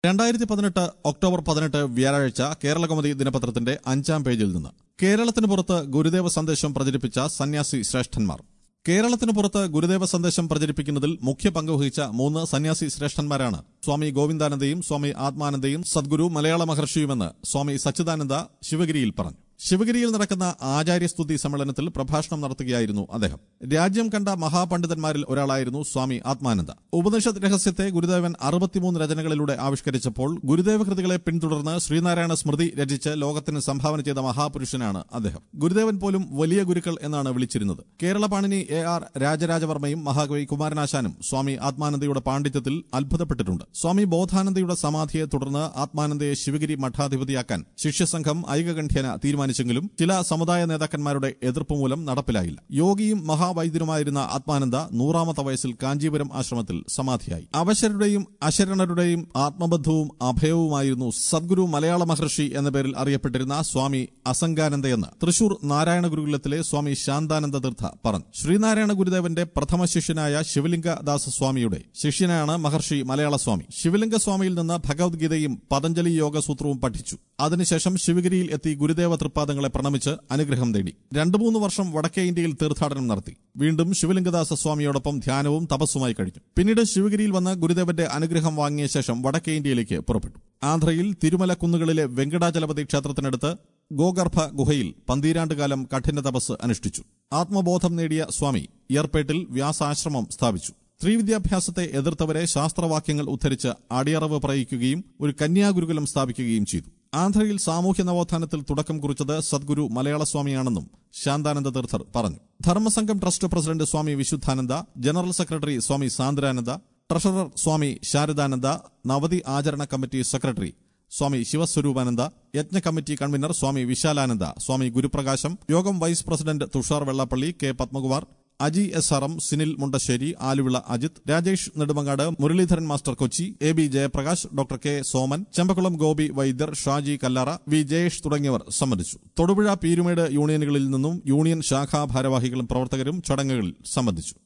രണ്ടായിരത്തി പതിനെട്ട് ഒക്ടോബർ പതിനെട്ട് വ്യാഴാഴ്ച കേരളകൗമുദി ദിനപത്രത്തിന്റെ അഞ്ചാം പേജിൽ നിന്ന് കേരളത്തിന് പുറത്ത് ഗുരുദേവ സന്ദേശം പ്രചരിപ്പിച്ച സന്യാസി ശ്രേഷ്ഠന്മാർ കേരളത്തിന് പുറത്ത് ഗുരുദേവ സന്ദേശം പ്രചരിപ്പിക്കുന്നതിൽ മുഖ്യ പങ്കുവഹിച്ച മൂന്ന് സന്യാസി ശ്രേഷ്ഠന്മാരാണ് സ്വാമി ഗോവിന്ദാനന്ദയും സ്വാമി ആത്മാനന്ദയും സദ്ഗുരു മലയാള മഹർഷിയുമെന്ന് സ്വാമി സച്ചിദാനന്ദ ശിവഗിരിയിൽ പറഞ്ഞു ശിവഗിരിയിൽ നടക്കുന്ന ആചാര്യസ്തുതി സമ്മേളനത്തിൽ പ്രഭാഷണം നടത്തുകയായിരുന്നു അദ്ദേഹം രാജ്യം കണ്ട മഹാപണ്ഡിതന്മാരിൽ ഒരാളായിരുന്നു സ്വാമി ആത്മാനന്ദ ഉപനിഷത്ത് രഹസ്യത്തെ ഗുരുദേവൻ അറുപത്തിമൂന്ന് രചനകളിലൂടെ ആവിഷ്കരിച്ചപ്പോൾ ഗുരുദേവ കൃതികളെ പിന്തുടർന്ന് ശ്രീനാരായണ സ്മൃതി രചിച്ച് ലോകത്തിന് സംഭാവന ചെയ്ത മഹാപുരുഷനാണ് അദ്ദേഹം ഗുരുദേവൻ പോലും വലിയ ഗുരുക്കൾ എന്നാണ് വിളിച്ചിരുന്നത് കേരള പാണിനി എ ആർ രാജരാജവർമ്മയും മഹാകവി കുമാരനാശാനും സ്വാമി ആത്മാനന്ദയുടെ പാണ്ഡിത്യത്തിൽ അത്ഭുതപ്പെട്ടിട്ടുണ്ട് സ്വാമി ബോധാനന്ദയുടെ സമാധിയെ തുടർന്ന് ആത്മാനന്ദയെ ശിവഗിരി മഠാധിപതിയാക്കാൻ ശിഷ്യസംഘം ഐകകണ്ഠ്യേന തീരുമാനിച്ചെങ്കിലും ചില സമുദായ നേതാക്കന്മാരുടെ എതിർപ്പ് മൂലം നടപ്പിലായില്ല യോഗിയും മഹാവൈദ്യനുമായിരുന്ന ആത്മാനന്ദ നൂറാമത്തെ വയസ്സിൽ കാഞ്ചീപുരം ആശ്രമത്തിൽ സമാധിയായി അവശരുടെയും അശരണരുടെയും ആത്മബന്ധവും അഭയവുമായിരുന്നു സദ്ഗുരു മലയാള മഹർഷി എന്ന പേരിൽ അറിയപ്പെട്ടിരുന്ന സ്വാമി അസംഗാനന്ദയെന്ന് തൃശൂർ നാരായണ ഗുരുകുലത്തിലെ സ്വാമി ശാന്താനന്ദ തീർത്ഥ പറഞ്ഞു ശ്രീനാരായണ ഗുരുദേവന്റെ പ്രഥമ ശിഷ്യനായ ശിവലിംഗദാസ സ്വാമിയുടെ ശിഷ്യനാണ് മഹർഷി മലയാള സ്വാമി ശിവലിംഗ സ്വാമിയിൽ നിന്ന് ഭഗവത്ഗീതയും പതഞ്ജലി യോഗസൂത്രവും പഠിച്ചു അതിനുശേഷം ശിവഗിരിയിൽ എത്തി ഗുരുദേവ തൃപ്പാദങ്ങളെ പ്രണമിച്ച് അനുഗ്രഹം തേടി രണ്ടു മൂന്ന് വർഷം വടക്കേ ഇന്ത്യയിൽ തീർത്ഥാടനം നടത്തി വീണ്ടും ശിവലിംഗദാസ സ്വാമിയോടൊപ്പം ധ്യാനവും തപസ്സുമായി കഴിഞ്ഞു പിന്നീട് ശിവഗിരിയിൽ വന്ന് ഗുരുദേവന്റെ അനുഗ്രഹം വാങ്ങിയ ശേഷം വടക്കേ ഇന്ത്യയിലേക്ക് പുറപ്പെട്ടു ആന്ധ്രയിൽ തിരുമല കുന്നുകളിലെ വെങ്കടാചലപതി ക്ഷേത്രത്തിനടുത്ത് ഗോഗർഭ ഗുഹയിൽ പന്തീരാണ്ടുകാലം കഠിന തപസ് അനുഷ്ഠിച്ചു ആത്മബോധം നേടിയ സ്വാമി ഇയർപേട്ടിൽ വ്യാസാശ്രമം സ്ഥാപിച്ചു സ്ത്രീവിദ്യാഭ്യാസത്തെ എതിർത്തവരെ ശാസ്ത്രവാക്യങ്ങൾ ഉദ്ധരിച്ച് അടിയറവ് പറയിക്കുകയും ഒരു കന്യാഗുരുകുലം സ്ഥാപിക്കുകയും ചെയ്തു ആന്ധ്രയിൽ സാമൂഹ്യ നവോത്ഥാനത്തിൽ തുടക്കം കുറിച്ചത് സദ്ഗുരു മലയാള സ്വാമിയാണെന്നും ശാന്താനന്ദ തീർത്ഥർ പറഞ്ഞു Dharmasangham trust president Swami Vishudhananda general secretary Swami Sandrananda treasurer Swami Sharadananda നവതി ആചരണ കമ്മിറ്റി സെക്രട്ടറി സ്വാമി ശിവസ്വരൂപാനന്ദ യജ്ഞ കമ്മിറ്റി കൺവീനർ സ്വാമി വിശാലാനന്ദ സ്വാമി ഗുരുപ്രകാശം യോഗം vice president Tushar Vellappally K Padmakumar Aji S R M Sinil Mundassery Aluvila Ajith Rajesh Nedumangad Muraleedharan master Kochi A B Jayaprakash doctor K Soman Chembakkulam Gopi വൈദ്യർ ഷാജി കല്ലാറ വി ജയേഷ് തുടങ്ങിയവർ സംബന്ധിച്ചു തൊടുപുഴ പീരുമേട് യൂണിയനുകളിൽ നിന്നും യൂണിയൻ ശാഖാ ഭാരവാഹികളും പ്രവർത്തകരും ചടങ്ങുകളിൽ സംബന്ധിച്ചു